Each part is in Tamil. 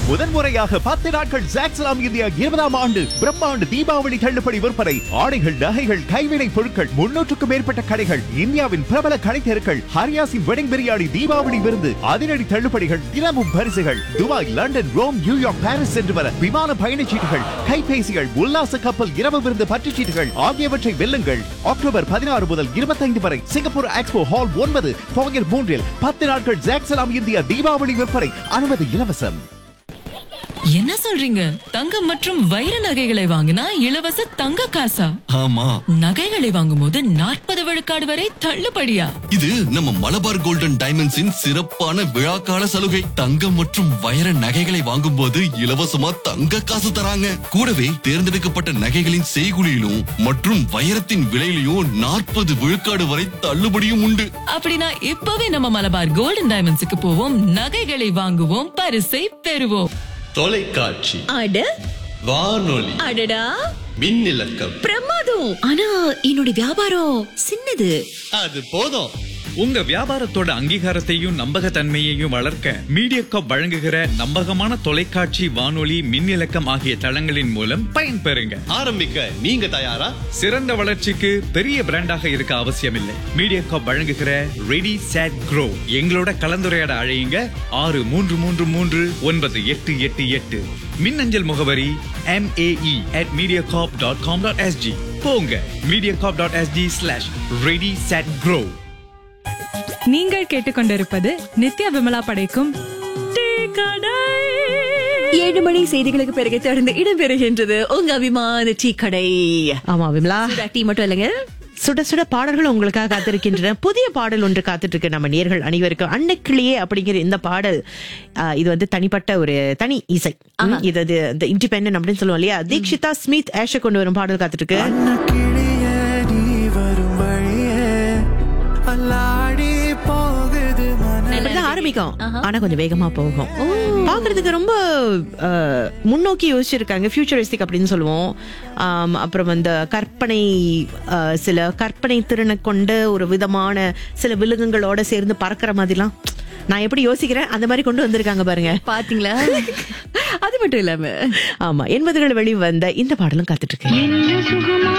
முதன்முறையாக பத்து நாட்கள் ஜாக்ஸ்லாம் இந்தியா இருபதாம் ஆண்டு பிரம்மாண்டு தீபாவளி தள்ளுபடி விற்பனை ஆடைகள் நகைகள் கைவினை பொருட்கள் முன்னூற்றுக்கும் மேற்பட்ட கடைகள் இந்தியாவின் பிரபல கடை தெருக்கள் ஹரியாசின் வெடிங் பிரியாணி தீபாவளி விருந்து அதிரடி தள்ளுபடிகள் தினமும் பரிசுகள் Dubai London Rome New York Paris சென்று வர விமான பயணச்சீட்டுகள் கைபேசிகள் உல்லாச கப்பல் இரவு விருந்து பற்றுச்சீட்டுகள் ஆகியவற்றை வெல்லுங்கள் அக்டோபர் பதினாறு முதல் இருபத்தைந்து வரை சிங்கப்பூர் எக்ஸ்போ ஹால் ஒன்பது பாங்கர் மூன்றில் பத்து நாட்கள் ஜாக்ஸ்லாம் இந்தியா தீபாவளி விற்பனை அனுமதி இலவசம் என்ன சொல்றீங்க தங்கம் மற்றும் வைர நகைகளை வாங்கினா இலவச தங்க காசா ஆமா நகைகளை வாங்கும்போது நாற்பது விழுக்காடு வரை தள்ளுபடியா இது நம்ம மலபார் கோல்டன் டைமண்ட்ஸின் சிறப்பான விழாக்கால சலுகை தங்கம் மற்றும் வைர நகைகளை வாங்கும்போது இலவசமா தங்க காசு தராங்க கூடவே தேர்ந்தெடுக்கப்பட்ட நகைகளின் செய்குலியிலும் மற்றும் வைரத்தின் விலையிலும் நாற்பது விழுக்காடு வரை தள்ளுபடியும் உண்டு அப்படின்னா இப்பவே நம்ம மலபார் கோல்டன் டைமண்ட்ஸுக்கு போவோம் நகைகளை வாங்குவோம் பரிசை பெறுவோம் தொலைக்காட்சி அட வானொலி அடடா மின்னிலக்கம் பிரமாதம் ஆனா என்னோட வியாபாரம் சின்னது அது போதும் உங்க வியாபாரத்தோட அங்கீகாரத்தையும் நம்பகத்தன்மையையும் வளர்க்க மீடியாகாப் வழங்குகிற நம்பகமான தொலைக்காட்சி வானொலி மின்னிலக்கம் ஆகிய தளங்களின் மூலம் பயன்பெறுங்க ஆரம்பிக்க நீங்க தயாரா சிறந்த வளர்ச்சிக்கு பெரிய பிராண்டாக இருக்க அவசியமில்லை மீடியாகாப் வழங்குகிற ரெடி சேட் க்ரோ எங்களோட கலந்துரையாட அழையுங்க ஆறு மூன்று மூன்று மூன்று ஒன்பது எட்டு எட்டு எட்டு மின்னஞ்சல் முகவரி MAE at mediacorp dot com dot SG போங்க Mediacorp dot SG slash ready set grow நீங்கள் கேட்டுக்கொண்டிருப்பது நித்யா விமலா படைக்கும் டீ கடை. ஏழு மணி செய்திகளுக்கு பிறகு தொடர்ந்து இடம்பெறுகின்றது உங்க அபிமான டீ கடை ஆமா விமலா சூடா டீ மட்டும் இல்லைங்க சுட சுட பாடல்கள் உங்களுக்காக காத்திருக்கின்றன புதிய பாடல் ஒன்று காத்துட்டு இருக்கு நம்ம நேர்கள் அனைவருக்கும் அன்னைக்கிளியே அப்படிங்கிற இந்த பாடல் ஆ, இது வந்து தனிப்பட்ட ஒரு தனி இசை ம், இது அது இந்த இண்டிபெண்டன்ட் அப்படின்னு சொல்லுவோம் இல்லையா தீக்ஷிதா ஸ்மித் ஆஷ கொண்டு வரும் பாடல் காத்துட்டு இருக்கு கிளியே நீ வரும் வழியே அல்லாடி போகுது மன இப்படிதான் ஆரம்பிக்கும் ஆனா கொஞ்சம் வேகமா போகும் பாக்குறதுக்கு ரொம்ப ஆ, முன்னோக்கி யோசிச்சிருக்காங்க ஃபியூச்சரிஸ்டிக் அப்படின்னு சொல்லுவோம் ஆம், அப்புறம் அந்த கற்பனை ஆ, சில கற்பனை திறனை கொண்ட ஒரு விதமான சில விலங்குகளோட சேர்ந்து பறக்கிற மாதிரிலாம் நான் எப்படி யோசிக்கிறேன் அந்த மாதிரி கொண்டு வந்திருக்காங்க பாருங்க பாத்தீங்களா அது மட்டும் இல்லாம ஆமா எண்பதுகள் வெளி வந்த இந்த பாடலும் காத்துட்டு இருக்கேன்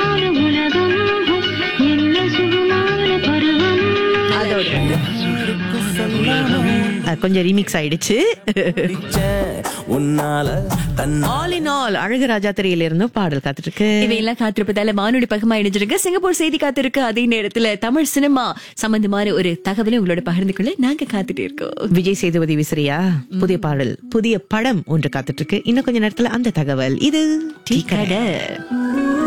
அஹ், கொஞ்சம் ரீமிக்ஸ் ஆயிடுச்சு உன்னால தன்ன ஆல் இன் ஆல் அழகு ராஜா திரையில இருந்து பாடல் காத்துட்டு இருக்கு இவையெல்லாம் காத்திருப்பதால வானொலி பக்கமா இணைஞ்சிருங்க சிங்கப்பூர் செய்தி காத்திருக்கு அதே நேரத்துல தமிழ் சினிமா சம்பந்தமான ஒரு தகவலை உங்களோட பகிர்ந்து கொள்ள நாங்க காத்துட்டு இருக்கோம் விஜய் சேதுபதி விசிறியா புதிய பாடல் புதிய படம் ஒன்று காத்துட்டு இருக்கு இன்னும் கொஞ்ச நேரத்துல அந்த தகவல் இது டீ கடை